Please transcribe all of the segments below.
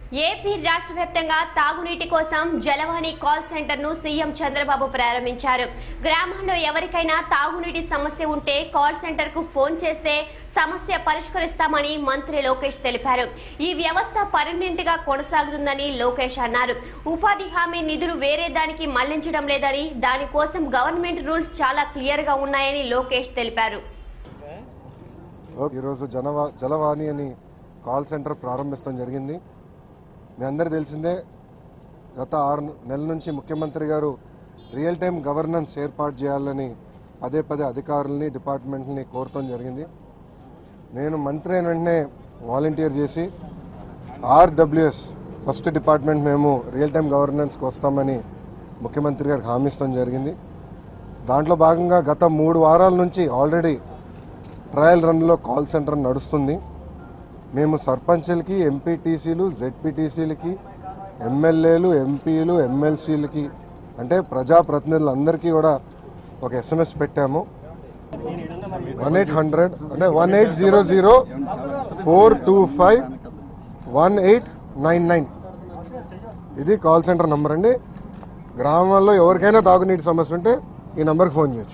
AP రాష్ట్ర వ్యాప్తంగా తాగునీటి కోసం జలవాణి కాల్ సెంటర్ ను సీఎం చంద్రబాబు ప్రారంభించారు గ్రామాల్లో ఎవరికైనా తాగునీటి సమస్య ఉంటే కాల్ సెంటర్ కు ఫోన్ చేస్తే సమస్య పరిష్కరిస్తామని మంత్రి లోకేష్ తెలిపారు ఈ వ్యవస్థ పర్మనెంట్ గా కొనసాగుతుందని లోకేష్ అన్నారు ఉపాధి హామీ నిధులు వేరే దానికి మళ్లించడం లేదని దానికోసం గవర్నమెంట్ రూల్స్ చాలా క్లియర్ గా ఉన్నాయని లోకేష్ తెలిపారు ఈరోజు జనవా జలవాణి అని కాల్ సెంటర్ ప్రారంభించడం జరిగింది మీ అందరికీ తెలిసిందే గత ఆరు నెలల నుంచి ముఖ్యమంత్రి గారు రియల్ టైం గవర్నెన్స్ ఏర్పాటు చేయాలని పదే పదే అధికారులని డిపార్ట్మెంట్ని కోరటం జరిగింది నేను మంత్రి అయిన వెంటనే వాలంటీర్ చేసి ఆర్డబ్ల్యూఎస్ ఫస్ట్ డిపార్ట్మెంట్ మేము రియల్ టైం గవర్నెన్స్కి వస్తామని ముఖ్యమంత్రి గారికి హామీ ఇస్తాం జరిగింది దాంట్లో భాగంగా గత మూడు వారాల నుంచి ఆల్రెడీ ట్రయల్ రన్లో కాల్ సెంటర్ నడుస్తుంది మేము సర్పంచులకి ఎంపీటీసీలు జెడ్పీటీసీలకి ఎమ్మెల్యేలు ఎంపీలు ఎమ్మెల్సీలకి అంటే ప్రజాప్రతినిధులందరికీ కూడా ఒక ఎస్ఎంఎస్ పెట్టాము వన్ ఎయిట్ హండ్రెడ్ అంటే one eight zero zero four two five one eight nine nine ఇది కాల్ సెంటర్ నంబర్ అండి గ్రామాల్లో ఎవరికైనా తాగునీటి సమస్య ఉంటే ఈ నంబర్కి ఫోన్ చేయొచ్చు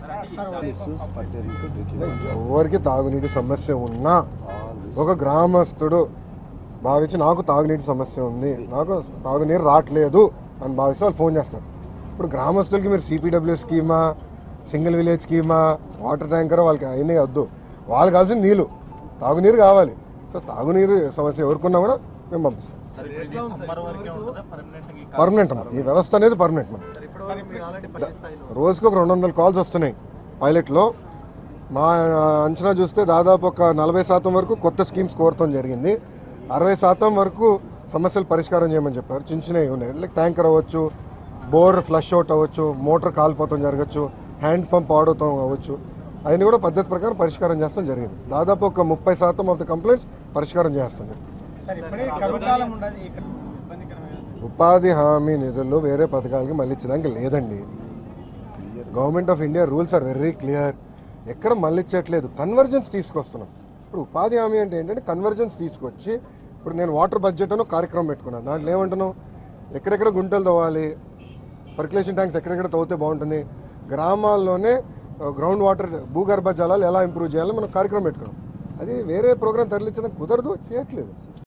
ఎవరికి తాగునీటి సమస్య ఉన్నా ఒక గ్రామస్తుడు భావించి నాకు తాగునీటి సమస్య ఉంది నాకు తాగునీరు రావట్లేదు అని భావిస్తే వాళ్ళు ఫోన్ చేస్తారు ఇప్పుడు గ్రామస్తులకి మీరు సిపిడబ్ల్యూ స్కీమా సింగిల్ విలేజ్ స్కీమా వాటర్ ట్యాంకర్ వాళ్ళకి అయినా వద్దు వాళ్ళకి కావాల్సిన నీళ్ళు తాగునీరు కావాలి సో తాగునీరు సమస్య ఎవరికున్నా కూడా మేము పంపిస్తాం పర్మనెంట్ అన్న ఈ వ్యవస్థ అనేది పర్మనెంట్ మన రోజుకి ఒక రెండు వందల కాల్స్ వస్తున్నాయి పైలట్లో మా అంచనా చూస్తే దాదాపు ఒక నలభై శాతం వరకు కొత్త స్కీమ్స్ కోరటం జరిగింది అరవై శాతం వరకు సమస్యలు పరిష్కారం చేయమని చెప్పారు చిన్న చిన్నవి ఉన్నాయి లైక్ ట్యాంకర్ అవ్వచ్చు బోర్ ఫ్లష్ అవుట్ అవ్వచ్చు మోటార్ కాలిపోవటం జరగచ్చు హ్యాండ్ పంప్ ఆడవుతాం అవ్వచ్చు అవన్నీ కూడా పద్ధతి ప్రకారం పరిష్కారం చేస్తాం జరిగింది దాదాపు ఒక ముప్పై శాతం ఆఫ్ ద కంప్లైంట్స్ పరిష్కారం చేస్తుంది సార్ ఇప్పుడే కరువుకాలం ఉండదు ఇక్కడ ఇబ్బందికరమైన ఉపాధి హామీ నిధులు వేరే పథకాలకి మళ్ళీ ఇచ్చడానికి లేదండి government of India rules are very clear ఎక్కడ మళ్ళించట్లేదు కన్వర్జెన్స్ తీసుకొస్తున్నాం ఇప్పుడు ఉపాధి హామీ అంటే ఏంటంటే కన్వర్జెన్స్ తీసుకొచ్చి ఇప్పుడు నేను వాటర్ బడ్జెట్ అని ఒక కార్యక్రమం పెట్టుకున్నాను దాంట్లో ఏమంటున్నావు ఎక్కడెక్కడ గుంటలు తవ్వాలి పర్కులేషన్ ట్యాంక్స్ ఎక్కడెక్కడ తవ్వితే బాగుంటుంది గ్రామాల్లోనే గ్రౌండ్ వాటర్ భూగర్భ జలాలు ఎలా ఇంప్రూవ్ చేయాలో మనం కార్యక్రమం పెట్టుకున్నాం అది వేరే ప్రోగ్రామ్ తరలించడం కుదరదు చేయట్లేదు